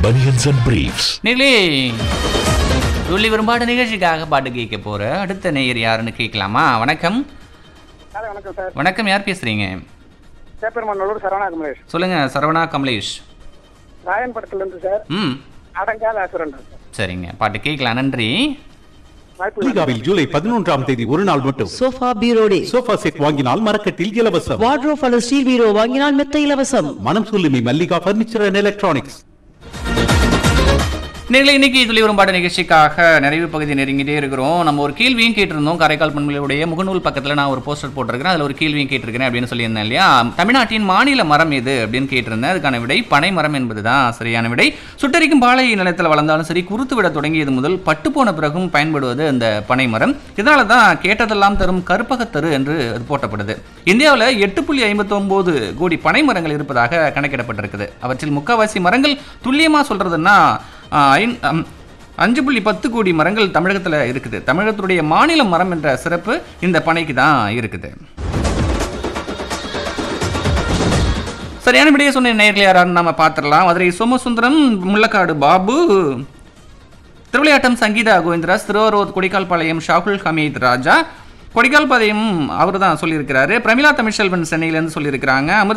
Bunions and Briefs. நீங்களே துள்ளி விரும்பாடு நிகழ்ச்சிக்காக பாட்டு கேட்க போற அடுத்த நேயர் யாருன்னு கேட்கலாமா வணக்கம் சார் வணக்கம் சார் வணக்கம் யார் பேசுறீங்க சேப்பெருமண்ணூர் சரவணா கமலேஷ் சொல்லுங்க சரவணா கமலேஷ் ராயன் படத்துலேருந்து சார் ம் அடங்காத அசுரன் சார் சரிங்க பாட்டு கேட்கலாம் நன்றி வாய்ப்பு மல்லிகாவில் ஜூலை பதினொன்றாம் தேதி ஒரு நாள் மட்டும் sofa bureau day sofa set வாங்கினால் மரக்கட்டில் இலவசம் வார்ட்ரோப் அல்லது ஸ்டீல் பீரோ வாங்கினால் மெத்த இலவசம் மனம் சொல்லுமி மல்லிகா பர்னிச்சர் அண்ட் எலக்ட்ரானிக்ஸ் நீங்களே இன்னைக்கு துளி விரும்பாடு நிகழ்ச்சிக்காக நிறைவு பகுதி நெருங்கிட்டே இருக்கிறோம் நம்ம ஒரு கேள்வியும் கேட்டிருந்தோம் காரைக்கால் பண்புகளுடைய முகநூல் பக்கத்தில் நான் ஒரு போஸ்டர் போட்டிருக்கிறேன் அதில் ஒரு கேள்வியும் கேட்டிருக்கிறேன் அப்படின்னு சொல்லியிருந்தேன் இல்லையா தமிழ்நாட்டின் மாநில மரம் எது அப்படின்னு கேட்டிருந்தேன் அதுக்கான விடை பனை மரம் என்பது தான் சரியான விடை சுட்டரிக்கும் பாலை நிலத்தில் வளர்ந்தாலும் சரி குருத்து விட தொடங்கியது முதல் பட்டு போன பிறகும் பயன்படுவது அந்த பனை மரம் இதனால தான் கேட்டதெல்லாம் தரும் கருப்பகத்தரு என்று அது போட்டப்படுது இந்தியாவில் எட்டு புள்ளி ஐம்பத்தொம்போது கோடி பனை மரங்கள் இருப்பதாக கணக்கிடப்பட்டிருக்குது அவற்றில் முக்காவாசி மரங்கள் துல்லியமாக சொல்றதுன்னா ஆஹ், ஐந்- அம், அஞ்சு புள்ளி பத்து கோடி மரங்கள் தமிழகத்தில் இருக்குது தமிழகத்துடைய மாநில மரம் என்ற சிறப்பு இந்த பனைக்கு தான் இருக்குது சரியான விடையை சொன்ன நேரில் யாரான்னு நம்ம பார்த்துடலாம் மதுரை சோமசுந்தரம் முள்ளக்காடு பாபு திருவிளையாட்டம் சங்கீதா கோவிந்தராஜ் திருவாரூர் கொடிக்கால்பாளையம் ஷாகுல் ஹமீத் ராஜா கொடிக்கால்பாளையம் அவர் தான் சொல்லியிருக்கிறாரு பிரமிளா தமிழ்செல்வன் சென்னையிலேருந்து சொல்லியிருக்கிறாங்க அமிர்த